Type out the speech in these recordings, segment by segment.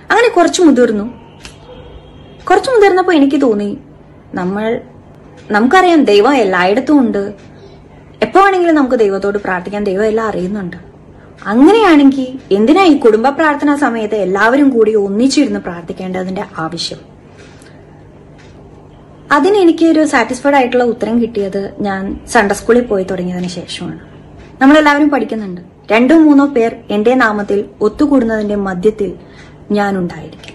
അങ്ങനെ കുറച്ച് മുതിർന്നു കുറച്ച് മുതിർന്നപ്പോൾ എനിക്ക് തോന്നി നമ്മൾ നമുക്കറിയാം ദൈവം എല്ലായിടത്തും ഉണ്ട് എപ്പോ വേണമെങ്കിലും നമുക്ക് ദൈവത്തോട് പ്രാർത്ഥിക്കാൻ ദൈവം എല്ലാം അറിയുന്നുണ്ട് അങ്ങനെയാണെങ്കിൽ എന്തിനാ ഈ കുടുംബ പ്രാർത്ഥനാ സമയത്ത് എല്ലാവരും കൂടി ഒന്നിച്ചിരുന്ന് പ്രാർത്ഥിക്കേണ്ടതിന്റെ ആവശ്യം അതിന് എനിക്ക് ഒരു സാറ്റിസ്ഫൈഡ് ആയിട്ടുള്ള ഉത്തരം കിട്ടിയത് ഞാൻ സൺഡേ സ്കൂളിൽ പോയി തുടങ്ങിയതിന് ശേഷമാണ് നമ്മളെല്ലാവരും പഠിക്കുന്നുണ്ട് രണ്ടോ മൂന്നോ പേർ എന്റെ നാമത്തിൽ ഒത്തുകൂടുന്നതിന്റെ മധ്യത്തിൽ ഞാൻ ഉണ്ടായിരിക്കും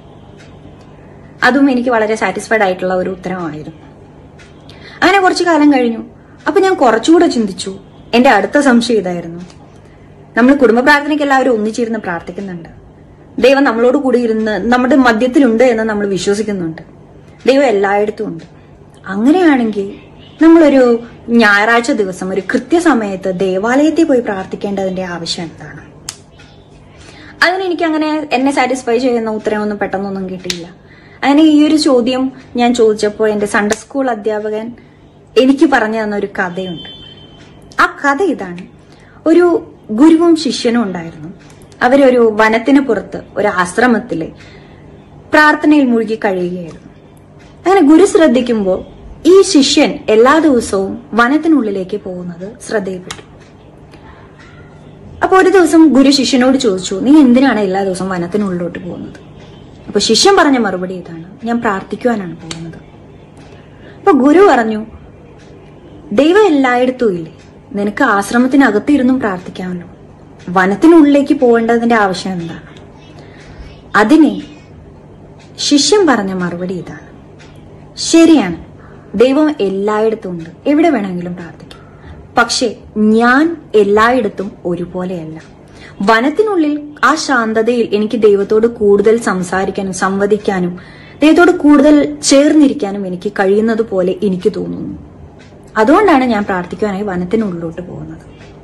അതും എനിക്ക് വളരെ സാറ്റിസ്ഫൈഡ് ആയിട്ടുള്ള ഒരു ഉത്തരമായിരുന്നു അങ്ങനെ കുറച്ചു കാലം കഴിഞ്ഞു അപ്പൊ ഞാൻ കുറച്ചുകൂടെ ചിന്തിച്ചു എന്റെ അടുത്ത സംശയം ഇതായിരുന്നു നമ്മൾ കുടുംബ പ്രാർത്ഥനയ്ക്ക് എല്ലാവരും ഒന്നിച്ചിരുന്ന് പ്രാർത്ഥിക്കുന്നുണ്ട് ദൈവം നമ്മളോട് കൂടി ഇരുന്ന് നമ്മുടെ മധ്യത്തിലുണ്ട് എന്ന് നമ്മൾ വിശ്വസിക്കുന്നുണ്ട് ദൈവം എല്ലായിടത്തും ഉണ്ട് അങ്ങനെയാണെങ്കിൽ നമ്മളൊരു ഞായറാഴ്ച ദിവസം ഒരു കൃത്യസമയത്ത് ദേവാലയത്തിൽ പോയി പ്രാർത്ഥിക്കേണ്ടതിന്റെ ആവശ്യം എന്താണ് അതിന് എനിക്ക് അങ്ങനെ എന്നെ സാറ്റിസ്ഫൈ ചെയ്യുന്ന ഉത്തരവൊന്നും പെട്ടെന്നൊന്നും കിട്ടിയില്ല അങ്ങനെ ഈ ഒരു ചോദ്യം ഞാൻ ചോദിച്ചപ്പോൾ എന്റെ സൺഡേ സ്കൂൾ അധ്യാപകൻ എനിക്ക് പറഞ്ഞു തന്ന ഒരു കഥയുണ്ട് ആ കഥ ഇതാണ് ഒരു ഗുരുവും ശിഷ്യനും ഉണ്ടായിരുന്നു അവരൊരു വനത്തിന് പുറത്ത് ഒരു ആശ്രമത്തില് പ്രാർത്ഥനയിൽ മുഴുകി കഴിയുകയായിരുന്നു അങ്ങനെ ഗുരു ശ്രദ്ധിക്കുമ്പോൾ ഈ ശിഷ്യൻ എല്ലാ ദിവസവും വനത്തിനുള്ളിലേക്ക് പോകുന്നത് ശ്രദ്ധയിൽപ്പെട്ടു അപ്പൊ ഒരു ദിവസം ഗുരു ശിഷ്യനോട് ചോദിച്ചു നീ എന്തിനാണ് എല്ലാ ദിവസവും വനത്തിനുള്ളിലോട്ട് പോകുന്നത് അപ്പൊ ശിഷ്യൻ പറഞ്ഞ മറുപടി ഇതാണ് ഞാൻ പ്രാർത്ഥിക്കുവാനാണ് പോകുന്നത് അപ്പൊ ഗുരു പറഞ്ഞു ദൈവം എല്ലായിടത്തും ഇല്ലേ നിനക്ക് ആശ്രമത്തിനകത്ത് ഇരുന്നും പ്രാർത്ഥിക്കാമല്ലോ വനത്തിനുള്ളിലേക്ക് പോകേണ്ടതിന്റെ ആവശ്യം എന്താണ് അതിനെ ശിഷ്യൻ പറഞ്ഞ മറുപടി ഇതാണ് ശരിയാണ് ദൈവം എല്ലായിടത്തും ഉണ്ട് എവിടെ വേണമെങ്കിലും പ്രാർത്ഥിക്കാം പക്ഷേ ഞാൻ എല്ലായിടത്തും ഒരുപോലെയല്ല വനത്തിനുള്ളിൽ ആ ശാന്തതയിൽ എനിക്ക് ദൈവത്തോട് കൂടുതൽ സംസാരിക്കാനും സംവദിക്കാനും ദൈവത്തോട് കൂടുതൽ ചേർന്നിരിക്കാനും എനിക്ക് കഴിയുന്നത് പോലെ എനിക്ക് തോന്നുന്നു അതുകൊണ്ടാണ് ഞാൻ പ്രാർത്ഥിക്കുവാനായി വനത്തിനുള്ളിലോട്ട് പോകുന്നത്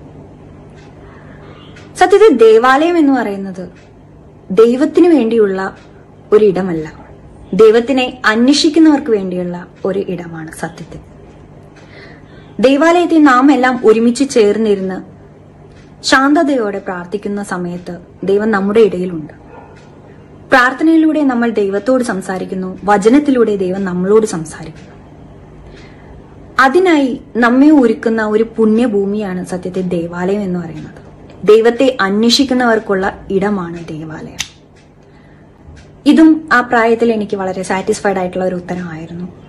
സത്യത്തിൽ ദേവാലയം എന്ന് പറയുന്നത് ദൈവത്തിന് വേണ്ടിയുള്ള ഒരു ഇടമല്ല ദൈവത്തിനെ അന്വേഷിക്കുന്നവർക്ക് വേണ്ടിയുള്ള ഒരു ഇടമാണ് സത്യത്തിൽ ദൈവാലയത്തിൽ നാം എല്ലാം ഒരുമിച്ച് ചേർന്നിരുന്ന് ശാന്തതയോടെ പ്രാർത്ഥിക്കുന്ന സമയത്ത് ദൈവം നമ്മുടെ ഇടയിലുണ്ട് പ്രാർത്ഥനയിലൂടെ നമ്മൾ ദൈവത്തോട് സംസാരിക്കുന്നു വചനത്തിലൂടെ ദൈവം നമ്മളോട് സംസാരിക്കുന്നു അതിനായി നമ്മെ ഒരുക്കുന്ന ഒരു പുണ്യഭൂമിയാണ് സത്യത്തിൽ ദേവാലയം എന്ന് പറയുന്നത് ദൈവത്തെ അന്വേഷിക്കുന്നവർക്കുള്ള ഇടമാണ് ദേവാലയം ഇതും ആ പ്രായത്തിൽ എനിക്ക് വളരെ സാറ്റിസ്ഫൈഡ് ആയിട്ടുള്ള ഒരു ഉത്തരമായിരുന്നു